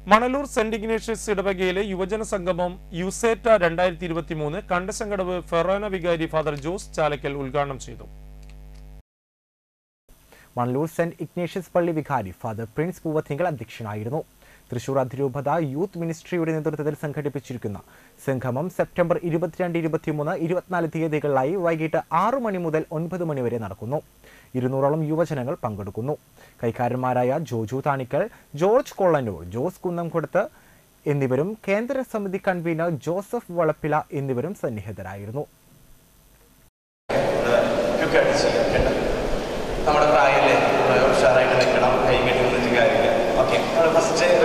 Manalur saint Ignatius ഇടവകയിലെ യുവജന സംഗമം യുസേറ്റ രണ്ടായിരത്തി ഇരുപത്തി മൂന്ന് കണ്ടശങ്കടവ് ഫെറോന വികാരി ഫാദർ ജോസ് ചാലക്കൽ ഉദ്ഘാടനം ചെയ്തു മണലൂർ സെന്റ് ഇഗ്നേഷ്യസ് പള്ളി വികാരി ഫാദർ പ്രിൻസ് പൂവത്തിങ്കൽ അധ്യക്ഷനായിരുന്നു തൃശൂർ അതിരൂപത യൂത്ത് മിനിസ്ട്രിയുടെ നേതൃത്വത്തിൽ സംഘടിപ്പിച്ചിരിക്കുന്ന സംഗമം സെപ്റ്റംബർ ഇരുപത്തിരണ്ട് ഇരുപത്തിമൂന്ന് ഇരുപത്തിനാല് തീയതികളിലായി വൈകിട്ട് ആറു മണി മുതൽ ഒൻപത് മണി വരെ നടക്കുന്നു ഇരുന്നൂറോളം യുവജനങ്ങൾ പങ്കെടുക്കുന്നു കൈക്കാരന്മാരായ ജോജു താണിക്കൽ ജോർജ് കൊള്ളന്നൂർ ജോസ് കുന്നംകൊടുത്ത് എന്നിവരും കേന്ദ്ര സമിതി കൺവീനർ ജോസഫ് വളപ്പില എന്നിവരും സന്നിഹിതരായിരുന്നു ഒക്കെ അടിച്ച് കേട്ടോ നമ്മുടെ പ്രായമല്ലേ നമ്മൾ ഉഷാറായിട്ട് നിൽക്കണം കൈ കെട്ടി നിന്നിട്ട് കാര്യമില്ല ഓക്കെ നമ്മൾ ഫസ്റ്റ്